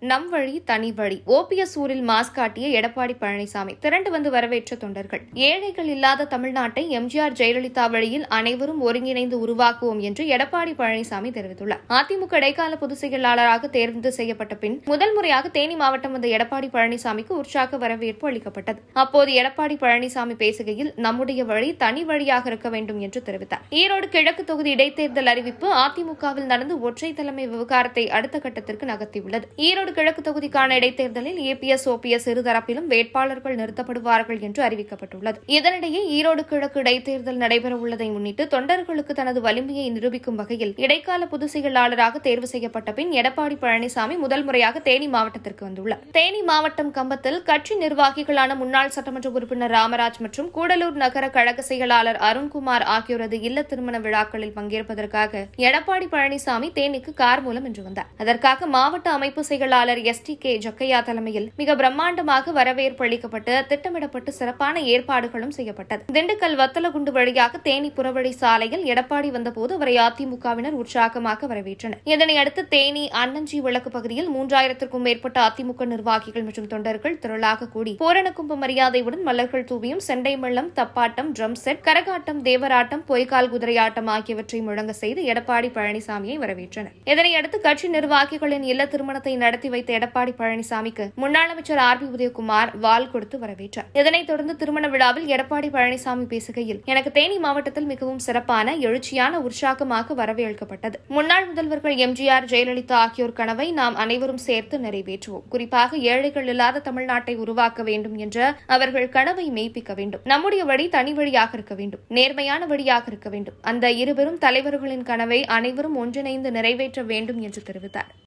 நம் வழி தனி வழி ஓபிஎஸ் ஊரில் மாஸ்க் காட்டிய எடப்பாடி பழனிசாமி திரண்டு வந்து வரவேற்ற தொண்டர்கள் ஏழைகள் இல்லாத தமிழ்நாட்டை எம்ஜிஆர் ஜெயலலிதா வழியில் அனைவரும் ஒருங்கிணைந்து உருவாக்குவோம் என்று எடப்பாடி பழனிசாமி தெரிவித்துள்ளார் அதிமுக இடைக்கால பொதுச் செயலாளராக தேர்ந்து செய்யப்பட்ட பின் முதல் முறையாக தேனி மாவட்டம் வந்த எடப்பாடி பழனிசாமிக்கு உற்சாக வரவேற்பு அளிக்கப்பட்டது அப்போது எடப்பாடி பழனிசாமி பேசுகையில் நம்முடைய வழி தனி வழியாக இருக்க வேண்டும் என்று தெரிவித்தார் ஈரோடு கிழக்கு தொகுதி இடைத்தேர்தல் அறிவிப்பு அதிமுகவில் நடந்து ஒற்றை தலைமை விவகாரத்தை அடுத்த கட்டத்திற்கு நகர்த்தியுள்ளது ஈரோடு கிழக்கு தொகுதிக்கான இடைத்தேர்தலில் ஏபிஎஸ் ஓபிஎஸ் இருதரப்பிலும் வேட்பாளர்கள் நிறுத்தப்படுவார்கள் என்று அறிவிக்கப்பட்டுள்ளது இதனிடையே ஈரோடு கிழக்கு இடைத்தேர்தல் நடைபெற உள்ளதை முன்னிட்டு தொண்டர்களுக்கு தனது வலிமையை நிரூபிக்கும் வகையில் இடைக்கால பொதுச் செயலாளராக தேர்வு செய்யப்பட்ட பின் எடப்பாடி பழனிசாமி முதல் முறையாக தேனி மாவட்டத்திற்கு வந்துள்ளார் தேனி மாவட்டம் கம்பத்தில் கட்சி நிர்வாகிகளான முன்னாள் சட்டமன்ற உறுப்பினர் ராமராஜ் மற்றும் கூடலூர் நகர கழக செயலாளர் அருண்குமார் ஆகியோரது இல்ல திருமண விழாக்களில் பங்கேற்பதற்காக எடப்பாடி பழனிசாமி தேனிக்கு கார் மூலம் இன்று வந்தார் அதற்காக மாவட்ட அமைப்பு செயலாளர் எஸ் டி கே ஜக்கையா தலைமையில் மிக பிரம்மாண்டமாக வரவேற்பு அளிக்கப்பட்டு திட்டமிடப்பட்டு சிறப்பான ஏற்பாடுகளும் செய்யப்பட்டது திண்டுக்கல் வத்தலகுண்டு வழியாக தேனி புறவழி சாலையில் எடப்பாடி வந்தபோது அவரை அதிமுகவினர் உற்சாகமாக வரவேற்றனர் இதனையடுத்து தேனி அன்னஞ்சி விளக்கு பகுதியில் மூன்றாயிரத்திற்கும் மேற்பட்ட அதிமுக நிர்வாகிகள் மற்றும் தொண்டர்கள் திரளாக கூடி பூரண கும்ப மரியாதையுடன் மலர்கள் தூவியும் செண்டை மெள்ளம் தப்பாட்டம் ட்ரம் செட் கரகாட்டம் தேவராட்டம் பொய்க்கால் குதிரையாட்டம் ஆகியவற்றை முழங்க செய்து எடப்பாடி பழனிசாமியை வரவேற்றனர் இதனையடுத்து கட்சி நிர்வாகிகளின் இல்ல திருமணத்தை நடத்தி வைத்த எடப்பாடி பழனிசாமிக்கு முன்னாள் அமைச்சர் ஆர் பி உதயகுமார் வால் கொடுத்து வரவேற்றார் இதனைத் தொடர்ந்து திருமண விழாவில் எடப்பாடி பழனிசாமி பேசுகையில் எனக்கு தேனி மாவட்டத்தில் மிகவும் சிறப்பான எழுச்சியான உற்சாகமாக வரவேற்கப்பட்டது முன்னாள் முதல்வர்கள் எம்ஜிஆர் ஜெயலலிதா ஆகியோர் கனவை நாம் அனைவரும் சேர்த்து நிறைவேற்றுவோம் குறிப்பாக ஏழைகள் இல்லாத தமிழ்நாட்டை உருவாக்க வேண்டும் என்ற அவர்கள் கனவை மெய்ப்பிக்க வேண்டும் நம்முடைய வழி தனி வழியாக இருக்க வேண்டும் நேர்மையான வழியாக இருக்க வேண்டும் அந்த இருவரும் தலைவர்களின் கனவை அனைவரும் ஒன்றிணைந்து நிறைவேற்ற வேண்டும் என்று தெரிவித்தார்